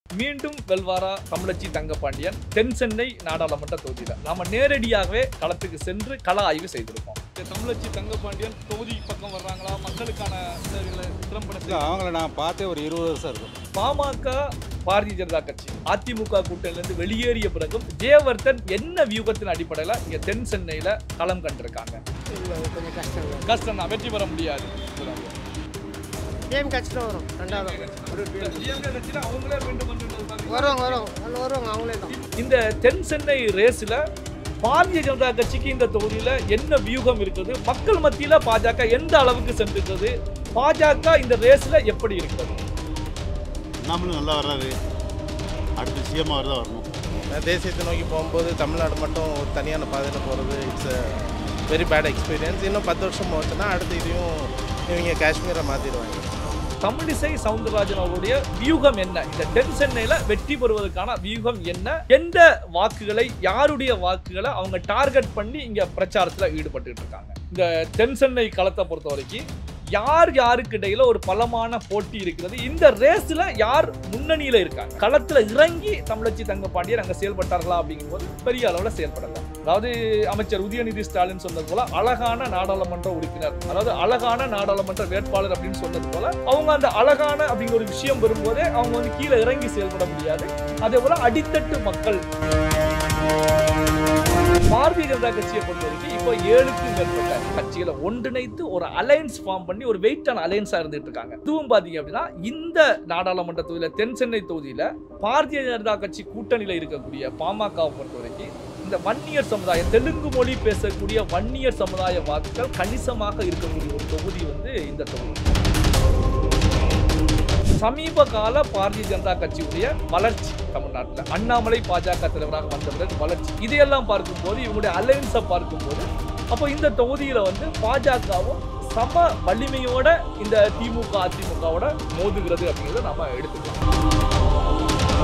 மீண்டும் வெல்வாரா தமிழச்சி தங்கப்பாண்டியன் தென் சென்னை நாடாளுமன்ற தொகுதியில் நாம நேரடியாகவே களத்துக்கு சென்று கள ஆய்வு செய்திருக்கோம் இந்த தமிழச்சி தங்கப்பாண்டியன் தொகுதி பக்கம் வர்றாங்களா மக்களுக்கான சேவைகளை திறம்பட இல்லை அவங்கள நான் பார்த்தே ஒரு இருபது வருஷம் இருக்கும் பாமக பாரதிய ஜனதா கட்சி அதிமுக கூட்டணியிலிருந்து வெளியேறிய பிறகும் ஜெயவர்தன் என்ன வியூகத்தின் அடிப்படையில் இங்க தென் சென்னையில களம் கண்டிருக்காங்க இல்லை கொஞ்சம் கஷ்டம் தான் கஷ்டம் தான் வெற்றி பெற முடியாது கேம் கட்சியில் வரும் ரெண்டாவது அவங்களே மீண்டும் வந்து வருவாங்க வருவாங்க நல்ல வருவாங்க அவங்களே தான் இந்த தென் சென்னை ரேஸ்ல பாரதிய ஜனதா கட்சிக்கு இந்த தொகுதியில என்ன வியூகம் இருக்குது மக்கள் மத்தியில பாஜக எந்த அளவுக்கு சென்றிருக்கிறது பாஜக இந்த ரேஸ்ல எப்படி இருக்கிறது நம்மளும் நல்லா வர்றாரு அடுத்து சிஎம்மாக தான் வரணும் நான் தேசியத்தை நோக்கி போகும்போது தமிழ்நாடு மட்டும் ஒரு தனியான பாதையில் போகிறது இட்ஸ் வெரி பேட் எக்ஸ்பீரியன்ஸ் இன்னும் பத்து வருஷம் போச்சுன்னா அடுத்து இதையும் இவங்க காஷ்மீரை மாற்றிடுவாங்க தமிழிசை சவுந்தரராஜன் அவருடைய வியூகம் என்ன இந்த தென் சென்னையில வெற்றி பெறுவதற்கான வியூகம் என்ன எந்த வாக்குகளை யாருடைய வாக்குகளை அவங்க டார்கெட் பண்ணி இங்க பிரச்சாரத்துல ஈடுபட்டு இருக்காங்க இந்த தென் சென்னை களத்தை பொறுத்த வரைக்கும் யார் யாருக்கு இடையில ஒரு பலமான போட்டி இருக்கிறது இந்த ரேஸ்ல யார் முன்னணியில இருக்காங்க களத்துல இறங்கி தமிழச்சி தங்கப்பாண்டியர் அங்க செயல்பட்டார்களா அப்படிங்கும்போது பெரிய அளவுல செயல்படல அதாவது அமைச்சர் உதயநிதி ஸ்டாலின் சொன்னது போல அழகான நாடாளுமன்ற உறுப்பினர் அதாவது அழகான நாடாளுமன்ற வேட்பாளர் அப்படின்னு சொன்னது போல அவங்க அந்த அழகான அப்படிங்கிற ஒரு விஷயம் வரும்போதே அவங்க வந்து கீழே இறங்கி செயல்பட முடியாது அதே போல அடித்தட்டு மக்கள் பாரதிய ஜனதா கட்சியை பொறுத்த வரைக்கும் இப்போ ஏழுக்கு மேற்பட்ட கட்சிகளை ஒன்றிணைத்து ஒரு அலையன்ஸ் ஃபார்ம் பண்ணி ஒரு வெயிட்டான அலையன்ஸா இருந்துட்டு இருக்காங்க இதுவும் பாத்தீங்க அப்படின்னா இந்த நாடாளுமன்ற தொகுதியில தென் சென்னை தொகுதியில பாரதிய ஜனதா கட்சி கூட்டணியில இருக்கக்கூடிய பாமகவை பொறுத்த வரைக்கும் இந்த வன்னியர் சமுதாயம் தெலுங்கு மொழி பேசக்கூடிய வன்னியர் சமுதாய வாக்குகள் கணிசமாக இருக்கக்கூடிய ஒரு தொகுதி வந்து இந்த தொகுதி சமீப கால பாரதிய ஜனதா கட்சியுடைய வளர்ச்சி தமிழ்நாட்டில் அண்ணாமலை பாஜக தலைவராக வந்த பிறகு வளர்ச்சி இதையெல்லாம் பார்க்கும்போது இவங்களுடைய அலையன்ஸை பார்க்கும்போது அப்போ இந்த தொகுதியில் வந்து பாஜகவும் சம வலிமையோட இந்த திமுக அதிமுகவோட மோதுகிறது அப்படிங்கிறத நம்ம எடுத்துக்கலாம்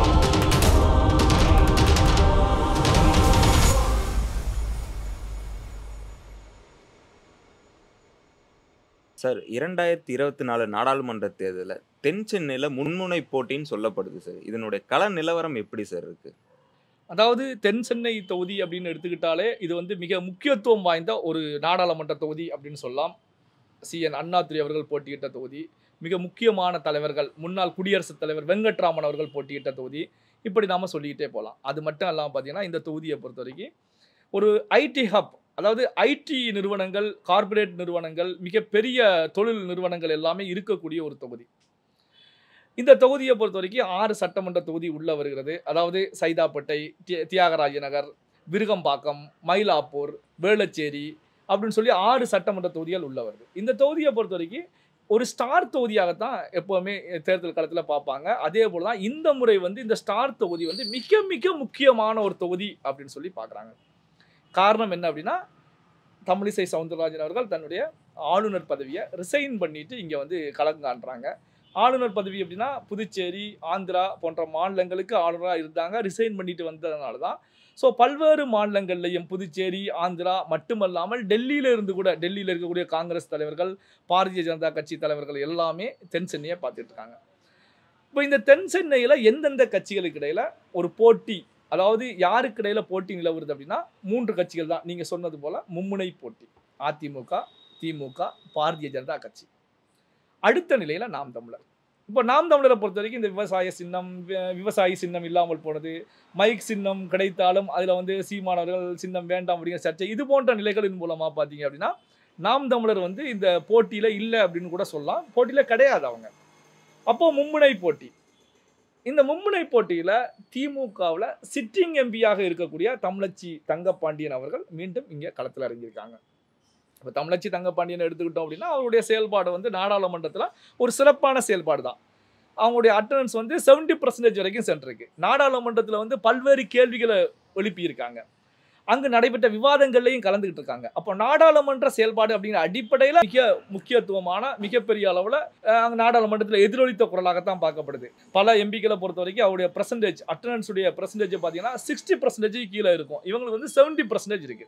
சார் இரண்டாயிரத்தி இருபத்தி நாலு நாடாளுமன்ற தேர்தலில் தென் சென்னையில் முன்முனை போட்டின்னு சொல்லப்படுது சார் இதனுடைய கள நிலவரம் எப்படி சார் இருக்கு அதாவது தென் சென்னை தொகுதி அப்படின்னு எடுத்துக்கிட்டாலே இது வந்து மிக முக்கியத்துவம் வாய்ந்த ஒரு நாடாளுமன்ற தொகுதி அப்படின்னு சொல்லலாம் சிஎன் அண்ணாதுரை அவர்கள் போட்டியிட்ட தொகுதி மிக முக்கியமான தலைவர்கள் முன்னாள் குடியரசுத் தலைவர் வெங்கட்ராமன் அவர்கள் போட்டியிட்ட தொகுதி இப்படி நாம சொல்லிக்கிட்டே போகலாம் அது மட்டும் இல்லாமல் பார்த்தீங்கன்னா இந்த தொகுதியை பொறுத்த வரைக்கும் ஒரு ஐடி ஹப் அதாவது ஐடி நிறுவனங்கள் கார்ப்பரேட் நிறுவனங்கள் மிகப்பெரிய தொழில் நிறுவனங்கள் எல்லாமே இருக்கக்கூடிய ஒரு தொகுதி இந்த தொகுதியை பொறுத்த வரைக்கும் ஆறு சட்டமன்ற தொகுதி உள்ள வருகிறது அதாவது சைதாப்பேட்டை தி- தியாகராஜ நகர் விருகம்பாக்கம் மயிலாப்பூர் வேளச்சேரி அப்படின்னு சொல்லி ஆறு சட்டமன்ற தொகுதிகள் உள்ள வருது இந்த தொகுதியை பொறுத்த வரைக்கும் ஒரு ஸ்டார் தொகுதியாகத்தான் எப்போவுமே தேர்தல் காலத்தில் பார்ப்பாங்க அதே போல் தான் இந்த முறை வந்து இந்த ஸ்டார் தொகுதி வந்து மிக மிக முக்கியமான ஒரு தொகுதி அப்படின்னு சொல்லி பார்க்குறாங்க காரணம் என்ன அப்படின்னா தமிழிசை சவுந்தரராஜன் அவர்கள் தன்னுடைய ஆளுநர் பதவியை ரிசைன் பண்ணிட்டு இங்கே வந்து கலங்காண்றாங்க ஆளுநர் பதவி அப்படின்னா புதுச்சேரி ஆந்திரா போன்ற மாநிலங்களுக்கு ஆளுநராக இருந்தாங்க ரிசைன் பண்ணிட்டு வந்ததுனால தான் ஸோ பல்வேறு மாநிலங்கள்லையும் புதுச்சேரி ஆந்திரா மட்டுமல்லாமல் டெல்லியில இருந்து கூட டெல்லியில் இருக்கக்கூடிய காங்கிரஸ் தலைவர்கள் பாரதிய ஜனதா கட்சி தலைவர்கள் எல்லாமே தென் சென்னையை பார்த்துட்டு இருக்காங்க இப்போ இந்த தென் சென்னையில் எந்தெந்த கட்சிகளுக்கு இடையில ஒரு போட்டி அதாவது யாருக்கு இடையில போட்டி நிலவுறது அப்படின்னா மூன்று கட்சிகள் தான் நீங்கள் சொன்னது போல மும்முனை போட்டி அதிமுக திமுக பாரதிய ஜனதா கட்சி அடுத்த நிலையில் நாம் தமிழர் இப்போ நாம் தமிழரை பொறுத்த வரைக்கும் இந்த விவசாய சின்னம் வி- விவசாயி சின்னம் இல்லாமல் போனது மைக் சின்னம் கிடைத்தாலும் அதில் வந்து சீமானவர்கள் சின்னம் வேண்டாம் அப்படிங்கிற சர்ச்சை இது போன்ற நிலைகளின் மூலமாக பார்த்தீங்க அப்படின்னா நாம் தமிழர் வந்து இந்த போட்டியில் இல்லை அப்படின்னு கூட சொல்லலாம் போட்டியில் கிடையாது அவங்க அப்போ மும்முனை போட்டி இந்த மும்முனை போட்டியில் திமுகவில் சிட்டிங் எம்பியாக இருக்கக்கூடிய தமிழச்சி தங்கப்பாண்டியன் அவர்கள் மீண்டும் இங்கே களத்தில் இறங்கியிருக்காங்க இப்போ தமிழச்சி தங்கப்பாண்டியன் எடுத்துக்கிட்டோம் அப்படின்னா அவருடைய செயல்பாடு வந்து நாடாளுமன்றத்தில் ஒரு சிறப்பான செயல்பாடு தான் அவங்களுடைய அட்டண்டன்ஸ் வந்து 70% பர்சன்டேஜ் வரைக்கும் சென்றிருக்கு நாடாளுமன்றத்தில் வந்து பல்வேறு கேள்விகளை எழுப்பியிருக்காங்க அங்கு நடைபெற்ற விவாதங்கள்லையும் கலந்துக்கிட்டு இருக்காங்க அப்போ நாடாளுமன்ற செயல்பாடு அப்படிங்கிற அடிப்படையில் மிக முக்கியத்துவமான மிகப்பெரிய அளவில் அங்கே நாடாளுமன்றத்தில் எதிரொலித்த குரலாகத்தான் பார்க்கப்படுது பல எம்பிக்களை பொறுத்த வரைக்கும் அவருடைய பர்சன்டேஜ் அட்டண்டன்ஸ் உடைய பர்சன்டேஜ் பார்த்தீங்கன்னா சிக்ஸ்டி பர்சன்டேஜ் கீழே இருக்கும் இவங்களுக்கு வந்து செவன்ட்டி பர்சன்டேஜ் இருக்கு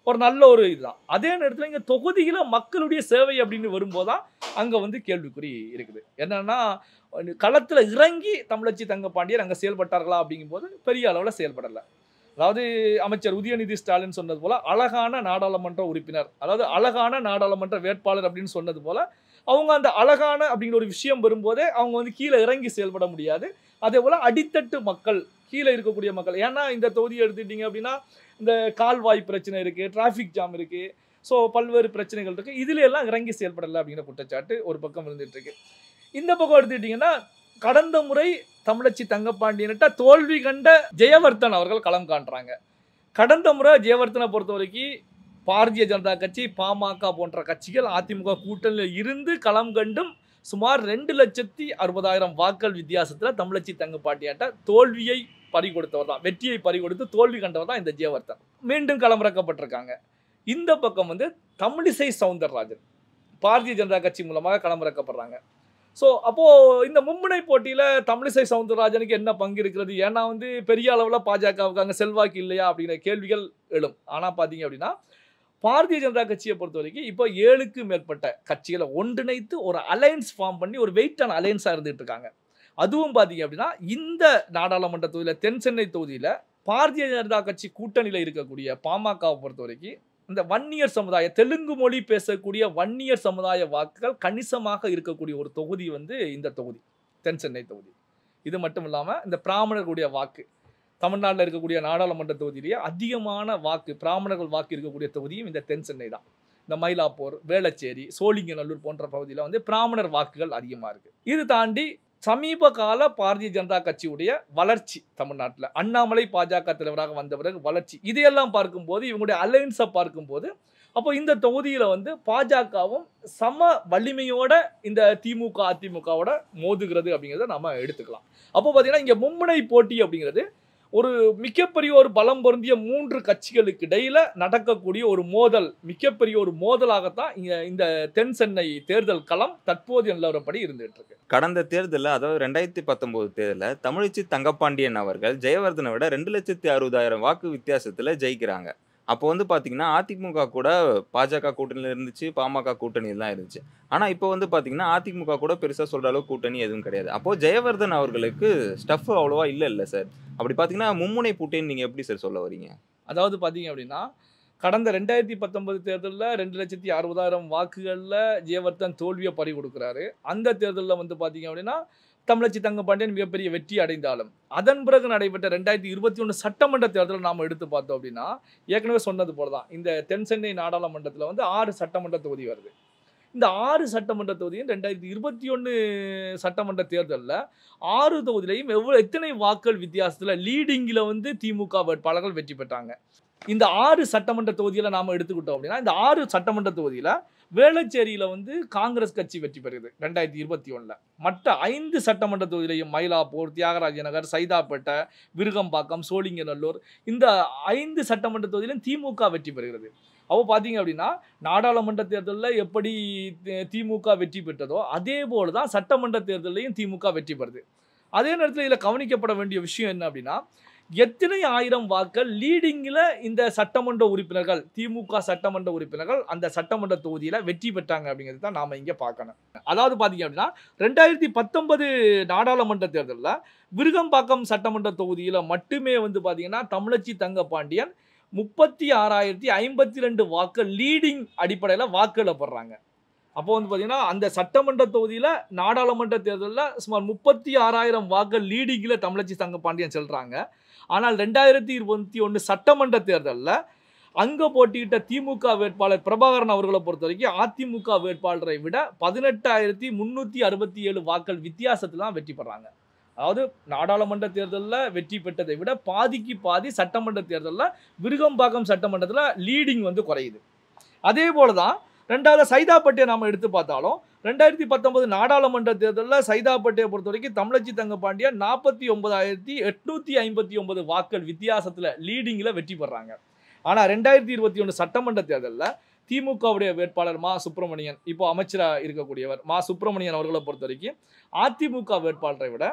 ஒரு நல்ல ஒரு இதுதான் அதே நேரத்தில் இங்கே தொகுதியில் மக்களுடைய சேவை அப்படின்னு வரும்போது தான் அங்கே வந்து கேள்விக்குறி இருக்குது என்னன்னா களத்தில் இறங்கி தமிழச்சி தங்கப்பாண்டியர் அங்கே செயல்பட்டார்களா அப்படிங்கும்போது பெரிய அளவில் செயல்படலை அதாவது அமைச்சர் உதயநிதி ஸ்டாலின் சொன்னது போல அழகான நாடாளுமன்ற உறுப்பினர் அதாவது அழகான நாடாளுமன்ற வேட்பாளர் அப்படின்னு சொன்னது போல அவங்க அந்த அழகான அப்படிங்கிற ஒரு விஷயம் வரும்போதே அவங்க வந்து கீழே இறங்கி செயல்பட முடியாது அதே போல் அடித்தட்டு மக்கள் கீழே இருக்கக்கூடிய மக்கள் ஏன்னா இந்த தொகுதியை எடுத்துக்கிட்டீங்க அப்படின்னா இந்த கால்வாய் பிரச்சனை இருக்குது டிராஃபிக் ஜாம் இருக்குது ஸோ பல்வேறு பிரச்சனைகள் இருக்குது இதுல எல்லாம் இறங்கி செயல்படலை அப்படிங்கிற குற்றச்சாட்டு ஒரு பக்கம் இருந்துட்டு இருக்கு இந்த பக்கம் எடுத்துக்கிட்டிங்கன்னா கடந்த முறை தமிழச்சி தங்கப்பாண்டியன்ட்ட தோல்வி கண்ட ஜெயவர்தன் அவர்கள் களம் காண்றாங்க கடந்த முறை ஜெயவர்தனை பொறுத்த வரைக்கும் பாரதிய ஜனதா கட்சி பாமக போன்ற கட்சிகள் அதிமுக கூட்டணியில் இருந்து களம் கண்டும் சுமார் ரெண்டு லட்சத்தி அறுபதாயிரம் வாக்கள் வித்தியாசத்தில் தமிழச்சி தங்கப்பாண்டியாட்ட தோல்வியை பறி கொடுத்தவர் தான் வெற்றியை பறி கொடுத்து தோல்வி கண்டவர் தான் இந்த ஜெயவர்தன் மீண்டும் களமிறக்கப்பட்டிருக்காங்க இந்த பக்கம் வந்து தமிழிசை சவுந்தரராஜன் பாரதிய ஜனதா கட்சி மூலமாக களமிறக்கப்படுறாங்க ஸோ அப்போது இந்த மும்முனை போட்டியில் தமிழிசை சவுந்தரராஜனுக்கு என்ன பங்கு இருக்கிறது ஏன்னா வந்து பெரிய அளவில் பாஜகவுக்கு அங்கே செல்வாக்கு இல்லையா அப்படிங்கிற கேள்விகள் எழும் ஆனால் பார்த்தீங்க அப்படின்னா பாரதிய ஜனதா கட்சியை பொறுத்த வரைக்கும் இப்போ ஏழுக்கு மேற்பட்ட கட்சிகளை ஒன்றிணைத்து ஒரு அலையன்ஸ் ஃபார்ம் பண்ணி ஒரு வெயிட்டான அலையன்ஸாக இருந்துகிட்டு இருக்காங்க அதுவும் பார்த்தீங்க அப்படின்னா இந்த நாடாளுமன்ற தொகுதியில் தென் சென்னை தொகுதியில் பாரதிய ஜனதா கட்சி கூட்டணியில் இருக்கக்கூடிய பாமகவை பொறுத்த வரைக்கும் இந்த வன்னியர் சமுதாய தெலுங்கு மொழி பேசக்கூடிய வன்னியர் சமுதாய வாக்குகள் கணிசமாக இருக்கக்கூடிய ஒரு தொகுதி வந்து இந்த தொகுதி தென் சென்னை தொகுதி இது மட்டும் இல்லாமல் இந்த பிராமணர்களுடைய வாக்கு தமிழ்நாட்டில் இருக்கக்கூடிய நாடாளுமன்ற தொகுதியிலேயே அதிகமான வாக்கு பிராமணர்கள் வாக்கு இருக்கக்கூடிய தொகுதியும் இந்த தென் சென்னை தான் இந்த மயிலாப்பூர் வேளச்சேரி சோழிங்கநல்லூர் போன்ற பகுதியில் வந்து பிராமணர் வாக்குகள் அதிகமாக இருக்குது இது தாண்டி சமீப கால பாரதிய ஜனதா கட்சியுடைய வளர்ச்சி தமிழ்நாட்டில் அண்ணாமலை பாஜக தலைவராக வந்த பிறகு வளர்ச்சி இதையெல்லாம் பார்க்கும்போது இவங்களுடைய அலையன்ஸை பார்க்கும்போது அப்போ இந்த தொகுதியில் வந்து பாஜகவும் சம வலிமையோட இந்த திமுக அதிமுகவோட மோதுகிறது அப்படிங்கிறத நம்ம எடுத்துக்கலாம் அப்போ பார்த்தீங்கன்னா இங்கே மும்முனை போட்டி அப்படிங்கிறது ஒரு மிகப்பெரிய ஒரு பலம் பொருந்திய மூன்று கட்சிகளுக்கு இடையில நடக்கக்கூடிய ஒரு மோதல் மிகப்பெரிய ஒரு மோதலாகத்தான் இங்க இந்த தென் சென்னை தேர்தல் களம் தற்போதைய நிலவரப்படி இருந்துட்டு இருக்கு கடந்த தேர்தலில் அதாவது ரெண்டாயிரத்தி பத்தொம்போது தேர்தலில் தமிழிச்சி தங்கப்பாண்டியன் அவர்கள் ஜெயவர்தனை விட ரெண்டு லட்சத்தி அறுபதாயிரம் வாக்கு வித்தியாசத்தில் ஜெயிக்கிறாங்க அப்போ வந்து பார்த்தீங்கன்னா அதிமுக கூட பாஜக கூட்டணியில் இருந்துச்சு பாமக கூட்டணியில் தான் இருந்துச்சு ஆனால் இப்போ வந்து பார்த்தீங்கன்னா அதிமுக கூட பெருசாக சொல்கிற அளவுக்கு கூட்டணி எதுவும் கிடையாது அப்போது ஜெயவர்தன் அவர்களுக்கு ஸ்டஃப் அவ்வளோவா இல்லை இல்லை சார் அப்படி பார்த்தீங்கன்னா மும்முனை போட்டின்னு நீங்கள் எப்படி சார் சொல்ல வரீங்க அதாவது பார்த்தீங்க அப்படின்னா கடந்த ரெண்டாயிரத்தி பத்தொன்பது தேர்தலில் ரெண்டு லட்சத்தி அறுபதாயிரம் வாக்குகளில் ஜெயவர்தன் தோல்வியை பறி கொடுக்குறாரு அந்த தேர்தலில் வந்து பார்த்தீங்க அப்படின்னா தமிழச்சி தங்கப்பாண்டியன் மிகப்பெரிய வெற்றி அடைந்தாலும் அதன் பிறகு நடைபெற்ற ரெண்டாயிரத்தி இருபத்தி ஒன்று சட்டமன்ற தேர்தலை நாம் எடுத்து பார்த்தோம் அப்படின்னா ஏற்கனவே சொன்னது போல தான் இந்த தென் சென்னை நாடாளுமன்றத்தில் வந்து ஆறு சட்டமன்ற தொகுதி வருது இந்த ஆறு சட்டமன்ற தொகுதியும் ரெண்டாயிரத்தி இருபத்தி ஒன்று சட்டமன்ற தேர்தலில் ஆறு தொகுதியிலையும் எவ்வளோ எத்தனை வாக்குகள் வித்தியாசத்தில் லீடிங்கில் வந்து திமுக வேட்பாளர்கள் வெற்றி பெற்றாங்க இந்த ஆறு சட்டமன்ற தொகுதியில் நாம் எடுத்துக்கிட்டோம் அப்படின்னா இந்த ஆறு சட்டமன்ற தொகுதியில் வேளச்சேரியில் வந்து காங்கிரஸ் கட்சி வெற்றி பெறுகிறது ரெண்டாயிரத்தி இருபத்தி ஒன்றில் மற்ற ஐந்து சட்டமன்ற தொகுதியிலையும் மயிலாப்பூர் தியாகராஜ நகர் சைதாப்பேட்டை விருகம்பாக்கம் சோழிங்கநல்லூர் இந்த ஐந்து சட்டமன்ற தொகுதியிலும் திமுக வெற்றி பெறுகிறது அப்போ பார்த்தீங்க அப்படின்னா நாடாளுமன்ற தேர்தலில் எப்படி தி- திமுக வெற்றி பெற்றதோ அதே போல தான் சட்டமன்ற தேர்தலையும் திமுக வெற்றி பெறுது அதே நேரத்தில் இதில் கவனிக்கப்பட வேண்டிய விஷயம் என்ன அப்படின்னா எத்தனை ஆயிரம் வாக்கள் லீடிங்கில் இந்த சட்டமன்ற உறுப்பினர்கள் திமுக சட்டமன்ற உறுப்பினர்கள் அந்த சட்டமன்ற தொகுதியில் வெற்றி பெற்றாங்க அப்படிங்கிறது தான் நாம் இங்கே பார்க்கணும் அதாவது பார்த்தீங்க அப்படின்னா ரெண்டாயிரத்தி பத்தொன்பது நாடாளுமன்ற தேர்தலில் விருகம்பாக்கம் சட்டமன்ற தொகுதியில் மட்டுமே வந்து பார்த்தீங்கன்னா தமிழச்சி தங்கப்பாண்டியன் முப்பத்தி ஆறாயிரத்தி ஐம்பத்தி ரெண்டு வாக்கு லீடிங் அடிப்படையில் வாக்குகளை போடுறாங்க அப்போ வந்து பார்த்தீங்கன்னா அந்த சட்டமன்ற தொகுதியில் நாடாளுமன்ற தேர்தலில் சுமார் முப்பத்தி ஆறாயிரம் வாக்கு லீடிங்கில் தமிழச்சி தங்கப்பாண்டியன் செல்கிறாங்க ஆனால் ரெண்டாயிரத்தி இருபத்தி ஒன்று சட்டமன்ற தேர்தலில் அங்கே போட்டியிட்ட திமுக வேட்பாளர் பிரபாகரன் அவர்களை பொறுத்த வரைக்கும் அதிமுக வேட்பாளரை விட பதினெட்டாயிரத்தி முந்நூற்றி அறுபத்தி ஏழு வாக்கள் வித்தியாசத்தில் தான் வெற்றி பெறாங்க அதாவது நாடாளுமன்ற தேர்தலில் வெற்றி பெற்றதை விட பாதிக்கு பாதி சட்டமன்ற தேர்தலில் விருகம்பாக்கம் சட்டமன்றத்தில் லீடிங் வந்து குறையுது அதே போல தான் ரெண்டாவது சைதாப்பேட்டையை நாம் எடுத்து பார்த்தாலும் ரெண்டாயிரத்தி பத்தொன்பது நாடாளுமன்ற தேர்தலில் சைதாப்பேட்டையை பொறுத்த வரைக்கும் தமிழச்சி தங்கப்பாண்டியன் நாற்பத்தி ஒன்பதாயிரத்தி எட்நூற்றி ஐம்பத்தி ஒன்பது வாக்கள் வித்தியாசத்தில் லீடிங்கில் வெற்றி பெறாங்க ஆனால் ரெண்டாயிரத்தி இருபத்தி ஒன்று சட்டமன்ற தேர்தலில் திமுகவுடைய வேட்பாளர் மா சுப்பிரமணியன் இப்போ அமைச்சராக இருக்கக்கூடியவர் மா சுப்பிரமணியன் அவர்களை பொறுத்த வரைக்கும் அதிமுக வேட்பாளரை விட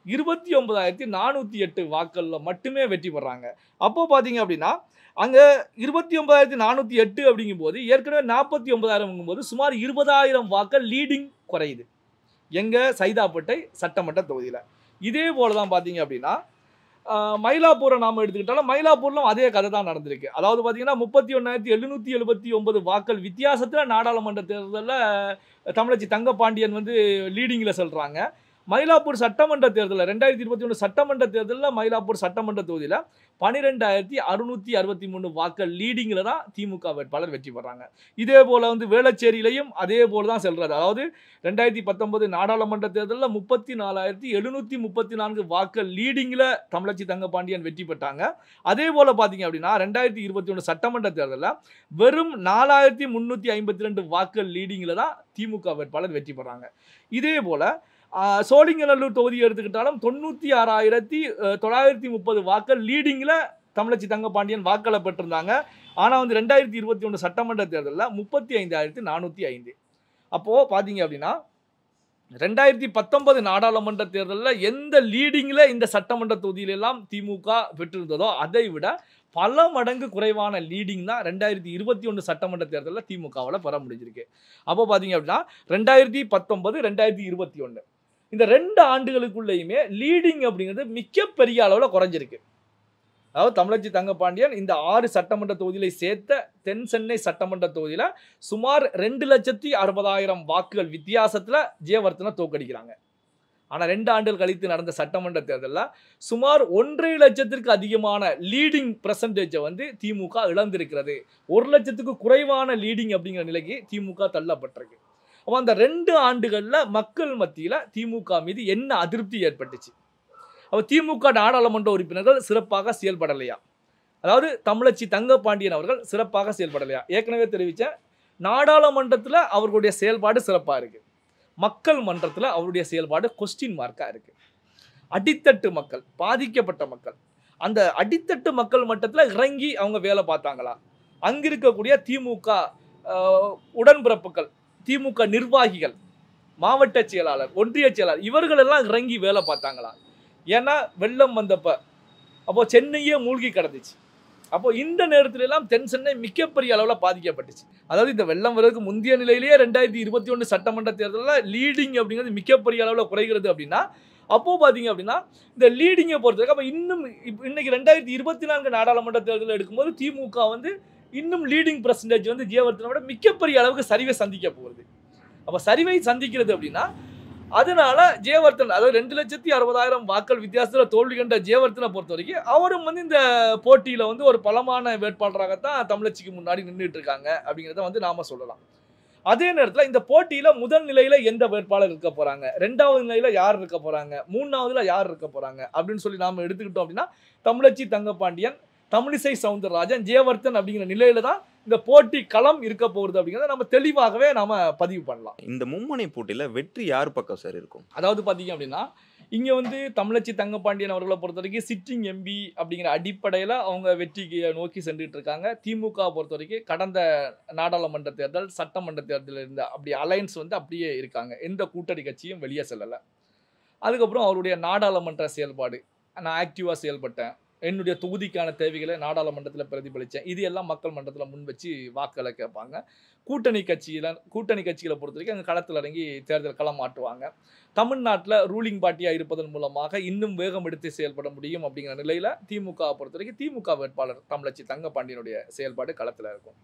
இருபத்தி ஒன்பதாயிரத்தி நானூற்றி எட்டு வாக்களில் மட்டுமே வெற்றி பெறாங்க அப்போ பார்த்தீங்க அப்படின்னா அங்கே இருபத்தி ஒன்பதாயிரத்தி நானூற்றி எட்டு அப்படிங்கும்போது ஏற்கனவே நாற்பத்தி ஒன்பதாயிரம் போது சுமார் இருபதாயிரம் வாக்கள் லீடிங் குறையுது எங்கள் சைதாப்பேட்டை சட்டமன்ற தொகுதியில் இதே போல தான் பார்த்தீங்க அப்படின்னா ஆஹ், மயிலாப்பூரை நாம் எடுத்துக்கிட்டாலும் மயிலாப்பூர்லும் அதே கதை தான் நடந்திருக்கு அதாவது பார்த்தீங்கன்னா முப்பத்தி ஒன்றாயிரத்தி எழுநூற்றி எழுபத்தி ஒன்பது வாக்கள் வித்தியாசத்தில் நாடாளுமன்ற தேர்தலில் தமிழச்சி தங்கப்பாண்டியன் வந்து லீடிங்கில் சொல்கிறாங்க மயிலாப்பூர் சட்டமன்ற தேர்தலில் ரெண்டாயிரத்தி இருபத்தி ஒன்று சட்டமன்ற தேர்தலில் மயிலாப்பூர் சட்டமன்ற தொகுதியில் பன்னிரெண்டாயிரத்தி அறுநூற்றி அறுபத்தி மூணு வாக்கள் லீடிங்கில் தான் திமுக வேட்பாளர் வெற்றி பெறாங்க இதே போல் வந்து வேளச்சேரியிலையும் அதே போல் தான் செல்றது அதாவது ரெண்டாயிரத்தி பத்தொன்பது நாடாளுமன்ற தேர்தலில் முப்பத்தி நாலாயிரத்தி எழுநூற்றி முப்பத்தி நான்கு வாக்கள் லீடிங்கில் தமிழச்சி தங்கப்பாண்டியன் வெற்றி பெற்றாங்க அதே போல் பார்த்தீங்க அப்படின்னா ரெண்டாயிரத்தி இருபத்தி ஒன்று சட்டமன்ற தேர்தலில் வெறும் நாலாயிரத்தி முந்நூற்றி ஐம்பத்தி ரெண்டு வாக்கள் லீடிங்கில் தான் திமுக வேட்பாளர் வெற்றி பெறாங்க இதே போல் சோழிங்கநல்லூர் தொகுதி எடுத்துக்கிட்டாலும் தொண்ணூற்றி ஆறாயிரத்தி தொள்ளாயிரத்தி முப்பது வாக்கள் லீடிங்கில் தமிழச்சி தங்கப்பாண்டியன் வாக்களை பெற்றிருந்தாங்க ஆனால் வந்து ரெண்டாயிரத்தி இருபத்தி ஒன்று சட்டமன்ற தேர்தலில் முப்பத்தி ஐந்தாயிரத்தி நானூற்றி ஐந்து அப்போது பார்த்தீங்க அப்படின்னா ரெண்டாயிரத்தி பத்தொன்பது நாடாளுமன்ற தேர்தலில் எந்த லீடிங்கில் இந்த சட்டமன்ற தொகுதியிலெல்லாம் திமுக பெற்றிருந்ததோ அதை விட பல மடங்கு குறைவான லீடிங் தான் ரெண்டாயிரத்தி இருபத்தி ஒன்று சட்டமன்ற தேர்தலில் திமுகவால் பெற முடிஞ்சிருக்கு அப்போ பார்த்தீங்க அப்படின்னா ரெண்டாயிரத்தி பத்தொன்பது ரெண்டாயிரத்தி இருபத்தி ஒன்று இந்த ரெண்டு ஆண்டுகளுக்குள்ளேயுமே லீடிங் அப்படிங்கிறது மிகப்பெரிய அளவில் குறைஞ்சிருக்கு அதாவது தமிழச்சி தங்கப்பாண்டியன் இந்த ஆறு சட்டமன்ற தொகுதிகளை சேர்த்த தென் சென்னை சட்டமன்ற தொகுதியில் சுமார் ரெண்டு லட்சத்தி அறுபதாயிரம் வாக்குகள் வித்தியாசத்தில் ஜெயவர்த்தனை தோக்கடிக்கிறாங்க ஆனால் ரெண்டு ஆண்டுகள் கழித்து நடந்த சட்டமன்ற தேர்தலில் சுமார் ஒன்றரை லட்சத்திற்கு அதிகமான லீடிங் பர்சன்டேஜை வந்து திமுக இழந்திருக்கிறது ஒரு லட்சத்துக்கு குறைவான லீடிங் அப்படிங்கிற நிலைக்கு திமுக தள்ளப்பட்டிருக்கு அப்போ அந்த ரெண்டு ஆண்டுகளில் மக்கள் மத்தியில் திமுக மீது என்ன அதிருப்தி ஏற்பட்டுச்சு அப்போ திமுக நாடாளுமன்ற உறுப்பினர்கள் சிறப்பாக செயல்படலையா அதாவது தமிழச்சி தங்கப்பாண்டியன் அவர்கள் சிறப்பாக செயல்படலையா ஏற்கனவே தெரிவித்தேன் நாடாளுமன்றத்தில் அவர்களுடைய செயல்பாடு சிறப்பாக இருக்குது மக்கள் மன்றத்தில் அவருடைய செயல்பாடு கொஸ்டின் மார்க்காக இருக்குது அடித்தட்டு மக்கள் பாதிக்கப்பட்ட மக்கள் அந்த அடித்தட்டு மக்கள் மட்டத்தில் இறங்கி அவங்க வேலை பார்த்தாங்களா அங்கே இருக்கக்கூடிய திமுக ஆஹ், உடன்பிறப்புகள் திமுக நிர்வாகிகள் மாவட்ட செயலாளர் ஒன்றிய செயலாளர் இவர்கள் எல்லாம் இறங்கி வேலை பார்த்தாங்களா ஏன்னா வெள்ளம் வந்தப்ப அப்போ சென்னையே மூழ்கி கிடந்துச்சு அப்போ இந்த நேரத்துல எல்லாம் தென் சென்னை மிகப்பெரிய அளவில் பாதிக்கப்பட்டுச்சு அதாவது இந்த வெள்ளம் வரதுக்கு முந்தைய நிலையிலேயே ரெண்டாயிரத்தி இருபத்தி ஒன்று சட்டமன்ற தேர்தலில் லீடிங் அப்படிங்கிறது மிகப்பெரிய அளவில் குறைகிறது அப்படின்னா அப்போ பார்த்தீங்க அப்படின்னா இந்த லீடிங்கை பொறுத்தவரைக்கும் அப்போ இன்னும் இப்ப இன்னைக்கு ரெண்டாயிரத்தி இருபத்தி நான்கு நாடாளுமன்ற தேர்தல் எடுக்கும்போது திமுக வந்து இன்னும் லீடிங் பர்சன்டேஜ் வந்து ஜெயவர்த்தனை விட மிகப்பெரிய அளவுக்கு சரிவை சந்திக்க போகுது அப்போ சரிவை சந்திக்கிறது அப்படின்னா அதனால ஜெயவர்த்தன் அதாவது ரெண்டு லட்சத்தி அறுபதாயிரம் வாக்கள் வித்தியாசத்தில் தோல்வி கண்ட ஜெயவர்த்தனை பொறுத்த வரைக்கும் அவரும் வந்து இந்த போட்டியில் வந்து ஒரு பலமான வேட்பாளராகத்தான் தமிழச்சிக்கு முன்னாடி நின்றுட்டு இருக்காங்க அப்படிங்கிறத வந்து நாம சொல்லலாம் அதே நேரத்தில் இந்த போட்டியில் முதல் நிலையில் எந்த வேட்பாளர் இருக்க போகிறாங்க ரெண்டாவது நிலையில் யார் இருக்க போகிறாங்க மூணாவதுல யார் இருக்க போகிறாங்க அப்படின்னு சொல்லி நாம் எடுத்துக்கிட்டோம் அப்படின்னா தமிழச்சி தங்கப்பாண்டியன் தமிழிசை சவுந்தரராஜன் ஜெயவர்த்தன் அப்படிங்கிற நிலையில தான் இந்த போட்டி களம் இருக்க போகுது அப்படிங்கிறத நம்ம தெளிவாகவே நாம பதிவு பண்ணலாம் இந்த மும்முனை போட்டியில வெற்றி யார் பக்கம் சார் இருக்கும் அதாவது பார்த்தீங்க அப்படின்னா இங்கே வந்து தமிழச்சி தங்கப்பாண்டியன் அவர்களை பொறுத்த வரைக்கும் சிட்டிங் எம்பி அப்படிங்கிற அடிப்படையில் அவங்க வெற்றிக்கு நோக்கி சென்றுட்டு இருக்காங்க திமுக பொறுத்த வரைக்கும் கடந்த நாடாளுமன்ற தேர்தல் சட்டமன்ற தேர்தலில் இருந்த அப்படி அலையன்ஸ் வந்து அப்படியே இருக்காங்க எந்த கூட்டணி கட்சியும் வெளியே செல்லலை அதுக்கப்புறம் அவருடைய நாடாளுமன்ற செயல்பாடு நான் ஆக்டிவாக செயல்பட்டேன் என்னுடைய தொகுதிக்கான தேவைகளை நாடாளுமன்றத்தில் பிரதிபலித்தேன் இது எல்லாம் மக்கள் மன்றத்தில் முன் வச்சு வாக்களை கேட்பாங்க கூட்டணி கட்சியில கூட்டணி கட்சிகளை பொறுத்த வரைக்கும் அங்கே களத்தில் இறங்கி தேர்தல் களம் மாட்டுவாங்க தமிழ்நாட்டில் ரூலிங் பார்ட்டியாக இருப்பதன் மூலமாக இன்னும் வேகம் எடுத்து செயல்பட முடியும் அப்படிங்கிற நிலையில் திமுக பொறுத்த வரைக்கும் திமுக வேட்பாளர் தமிழச்சி தங்கப்பாண்டியனுடைய செயல்பாடு களத்தில் இருக்கும்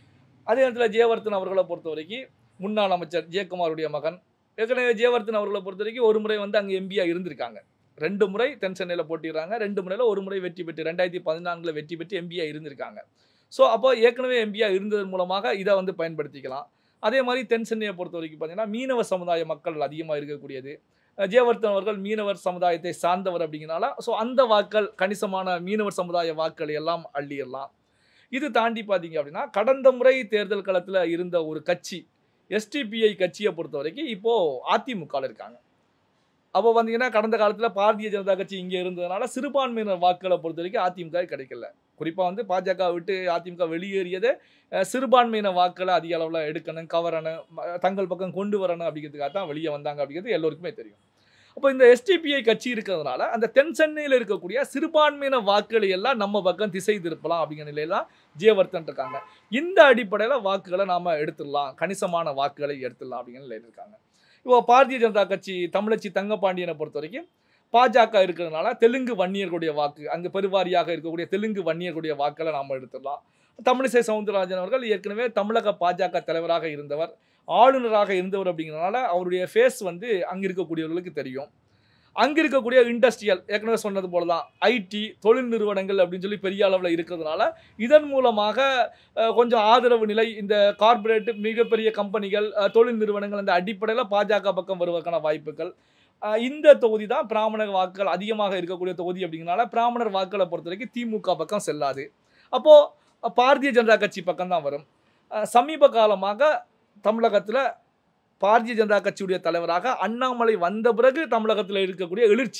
அதே நேரத்தில் ஜெயவர்த்தன் அவர்களை பொறுத்த வரைக்கும் முன்னாள் அமைச்சர் ஜெயக்குமாருடைய மகன் ஏற்கனவே ஜெயவர்த்தன் அவர்களை பொறுத்த வரைக்கும் ஒரு முறை வந்து அங்கே எம்பியாக இருந்திருக்காங்க ரெண்டு முறை தென் சென்னையில் போட்டிடுறாங்க ரெண்டு முறையில் ஒரு முறை வெற்றி பெற்று ரெண்டாயிரத்தி பதினான்கில் வெற்றி பெற்று எம்பியாக இருந்திருக்காங்க ஸோ அப்போ ஏற்கனவே எம்பியாக இருந்ததன் மூலமாக இதை வந்து பயன்படுத்திக்கலாம் அதே மாதிரி தென் சென்னையை பொறுத்த வரைக்கும் பார்த்தீங்கன்னா மீனவ சமுதாய மக்கள் அதிகமாக இருக்கக்கூடியது அஹ் ஜெயவர்த்தன் அவர்கள் மீனவர் சமுதாயத்தை சார்ந்தவர் அப்படிங்கிறனால ஸோ அந்த வாக்கள் கணிசமான மீனவர் சமுதாய வாக்கள் எல்லாம் அள்ளிடலாம் இது தாண்டி பார்த்தீங்க அப்படின்னா கடந்த முறை தேர்தல் களத்தில் இருந்த ஒரு கட்சி எஸ்டிபிஐ கட்சியை பொறுத்த வரைக்கும் இப்போது அதிமுகவில் இருக்காங்க அப்போ பார்த்தீங்கன்னா கடந்த காலத்தில் பாரதிய ஜனதா கட்சி இங்கே இருந்ததுனால சிறுபான்மையினர் வாக்குகளை பொறுத்த வரைக்கும் அதிமுக கிடைக்கல குறிப்பாக வந்து பாஜக விட்டு அதிமுக வெளியேறியதே அஹ், சிறுபான்மையின வாக்களை அதிக அளவில் எடுக்கணும் கவரணும் ம- தங்கள் பக்கம் கொண்டு வரணும் அப்படிங்கிறதுக்காக தான் வெளியே வந்தாங்க அப்படிங்கிறது எல்லோருக்குமே தெரியும் அப்போ இந்த எஸ்டிபிஐ கட்சி இருக்கிறதுனால அந்த தென் சென்னையில் இருக்கக்கூடிய சிறுபான்மையின வாக்குகளை எல்லாம் நம்ம பக்கம் திசை திருப்பலாம் அப்படிங்கிற நிலையில ஜெயவர்தன் இருக்காங்க இந்த அடிப்படையில் வாக்குகளை நாம எடுத்துடலாம் கணிசமான வாக்குகளை எடுத்துடலாம் அப்படிங்கிற நிலையில் இருக்காங்க இப்போ பாரதிய ஜனதா கட்சி தமிழச்சி தங்கப்பாண்டியனை பொறுத்த வரைக்கும் பாஜக இருக்கிறதுனால தெலுங்கு வன்னியர்களுடைய வாக்கு அங்கு பெருவாரியாக இருக்கக்கூடிய தெலுங்கு வன்னியர்களுடைய வாக்களை நாம் எடுத்துடலாம் தமிழிசை சவுந்தரராஜன் அவர்கள் ஏற்கனவே தமிழக பாஜக தலைவராக இருந்தவர் ஆளுநராக இருந்தவர் அப்படிங்கிறனால அவருடைய ஃபேஸ் வந்து அங்கே இருக்கக்கூடியவர்களுக்கு தெரியும் அங்கே இருக்கக்கூடிய இண்டஸ்ட்ரியல் ஏற்கனவே சொன்னது போல தான் ஐடி தொழில் நிறுவனங்கள் அப்படின்னு சொல்லி பெரிய அளவில் இருக்கிறதுனால இதன் மூலமாக அஹ், கொஞ்சம் ஆதரவு நிலை இந்த கார்ப்பரேட் மிகப்பெரிய கம்பெனிகள் அஹ், தொழில் நிறுவனங்கள் அந்த அடிப்படையில் பாஜக பக்கம் வருவதற்கான வாய்ப்புகள் அஹ், இந்த தொகுதி தான் பிராமணர் வாக்குகள் அதிகமாக இருக்கக்கூடிய தொகுதி அப்படிங்கிறனால பிராமணர் வாக்குகளை பொறுத்த வரைக்கும் திமுக பக்கம் செல்லாது அப்போது பாரதிய ஜனதா கட்சி பக்கம் தான் வரும் அஹ், சமீப காலமாக தமிழகத்தில் பாரதிய ஜனதா கட்சியுடைய தலைவராக அண்ணாமலை வந்த பிறகு தமிழகத்தில் இருக்கக்கூடிய எழுச்சி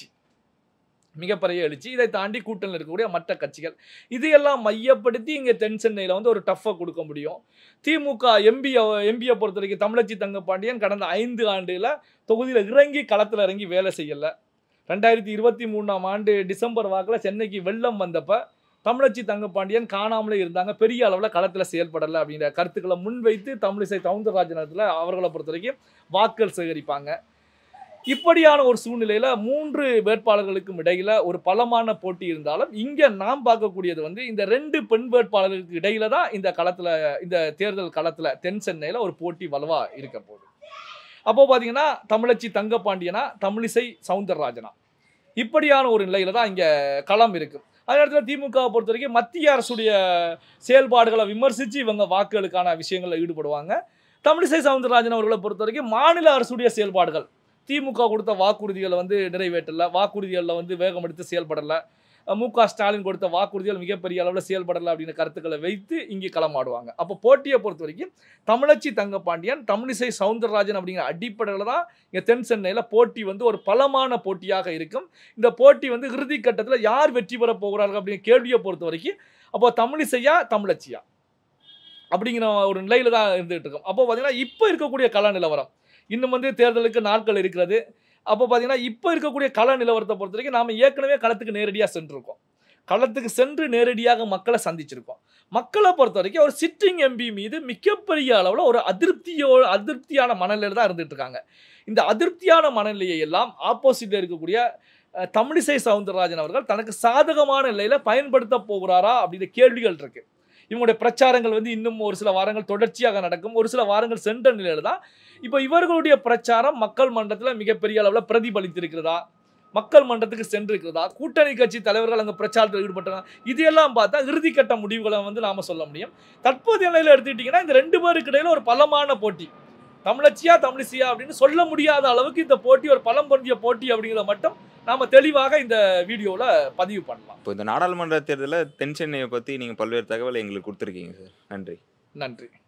மிகப்பெரிய எழுச்சி இதை தாண்டி கூட்டணியில் இருக்கக்கூடிய மற்ற கட்சிகள் இதையெல்லாம் மையப்படுத்தி இங்கே தென் சென்னையில் வந்து ஒரு டஃப்பை கொடுக்க முடியும் திமுக எம்பி எம்பியை பொறுத்த வரைக்கும் தமிழச்சி தங்கப்பாண்டியன் கடந்த ஐந்து ஆண்டுல தொகுதியில் இறங்கி களத்தில் இறங்கி வேலை செய்யலை ரெண்டாயிரத்தி இருபத்தி மூணாம் ஆண்டு டிசம்பர் வாக்கில் சென்னைக்கு வெள்ளம் வந்தப்ப தமிழச்சி தங்கப்பாண்டியன் காணாமலே இருந்தாங்க பெரிய அளவில் களத்தில் செயல்படலை அப்படிங்கிற கருத்துக்களை முன்வைத்து தமிழிசை சவுந்தரராஜனத்தில் அவர்களை பொறுத்த வரைக்கும் வாக்குகள் சேகரிப்பாங்க இப்படியான ஒரு சூழ்நிலையில் மூன்று வேட்பாளர்களுக்கும் இடையில ஒரு பலமான போட்டி இருந்தாலும் இங்கே நாம் பார்க்கக்கூடியது வந்து இந்த ரெண்டு பெண் வேட்பாளர்களுக்கு இடையில தான் இந்த களத்தில் இந்த தேர்தல் களத்தில் தென் சென்னையில் ஒரு போட்டி வலுவா இருக்க போகுது அப்போ பார்த்தீங்கன்னா தமிழச்சி தங்கப்பாண்டியனா தமிழிசை சவுந்தரராஜனா இப்படியான ஒரு நிலையில தான் இங்கே களம் இருக்கும் அதே நேரத்தில் திமுகவை பொறுத்த வரைக்கும் மத்திய அரசுடைய செயல்பாடுகளை விமர்சித்து இவங்க வாக்குகளுக்கான விஷயங்களில் ஈடுபடுவாங்க தமிழிசை சவுந்தரராஜன் அவர்களை பொறுத்த வரைக்கும் மாநில அரசுடைய செயல்பாடுகள் திமுக கொடுத்த வாக்குறுதிகளை வந்து நிறைவேற்றல வாக்குறுதிகளில் வந்து வேகம் எடுத்து செயல்படலை மு க ஸ்டாலின் கொடுத்த வாக்குறுதிகள் மிகப்பெரிய அளவில் செயல்படலை அப்படின்ற கருத்துக்களை வைத்து இங்கே களமாடுவாங்க அப்போ போட்டியை பொறுத்த வரைக்கும் தமிழச்சி தங்கப்பாண்டியன் தமிழிசை சவுந்தரராஜன் அப்படிங்கிற அடிப்படையில் தான் இங்கே தென் சென்னையில் போட்டி வந்து ஒரு பலமான போட்டியாக இருக்கும் இந்த போட்டி வந்து இறுதி கட்டத்தில் யார் வெற்றி பெற போகிறார்கள் அப்படிங்கிற கேள்வியை பொறுத்த வரைக்கும் அப்போ தமிழிசையா தமிழச்சியா அப்படிங்கிற ஒரு நிலையில தான் இருந்துகிட்டு இருக்கும் அப்போ பார்த்தீங்கன்னா இப்போ இருக்கக்கூடிய கள நிலவரம் இன்னும் வந்து தேர்தலுக்கு நாட்கள் இருக்கிறது அப்போ பார்த்தீங்கன்னா இப்போ இருக்கக்கூடிய கள நிலவரத்தை பொறுத்த வரைக்கும் நாம் ஏற்கனவே களத்துக்கு நேரடியாக சென்றிருக்கோம் களத்துக்கு சென்று நேரடியாக மக்களை சந்திச்சிருக்கோம் மக்களை பொறுத்த வரைக்கும் ஒரு சிட்டிங் எம்பி மீது மிகப்பெரிய அளவில் ஒரு அதிருப்தியோ அதிருப்தியான மனநிலையில் தான் இருந்துட்டு இருக்காங்க இந்த அதிருப்தியான மனநிலையை எல்லாம் ஆப்போசிட்டில் இருக்கக்கூடிய அஹ், தமிழிசை சவுந்தரராஜன் அவர்கள் தனக்கு சாதகமான நிலையில் பயன்படுத்த போகிறாரா அப்படிங்கிற கேள்விகள் இருக்கு இவங்களுடைய பிரச்சாரங்கள் வந்து இன்னும் ஒரு சில வாரங்கள் தொடர்ச்சியாக நடக்கும் ஒரு சில வாரங்கள் சென்ற நிலையில தான் இப்போ இவர்களுடைய பிரச்சாரம் மக்கள் மன்றத்தில் மிகப்பெரிய அளவில் பிரதிபலித்திருக்கிறதா மக்கள் மன்றத்துக்கு சென்றிருக்கிறதா கூட்டணி கட்சி தலைவர்கள் அங்கே பிரச்சாரத்தில் ஈடுபட்டாங்க இதையெல்லாம் பார்த்தா இறுதிக்கட்ட முடிவுகளை வந்து நாம சொல்ல முடியும் தற்போதைய நிலையில் எடுத்துக்கிட்டிங்கன்னா இந்த ரெண்டு பேருக்கு இடையில ஒரு பலமான போட்டி தமிழச்சியா தமிழிசையா அப்படின்னு சொல்ல முடியாத அளவுக்கு இந்த போட்டி ஒரு பலம் பொருந்திய போட்டி அப்படிங்கிறத மட்டும் நாம தெளிவாக இந்த வீடியோவில் பதிவு பண்ணலாம் இப்போ இந்த நாடாளுமன்ற தேர்தலில் தென் சென்னையை பற்றி நீங்கள் பல்வேறு தகவலை எங்களுக்கு கொடுத்துருக்கீங்க சார் நன்றி நன்றி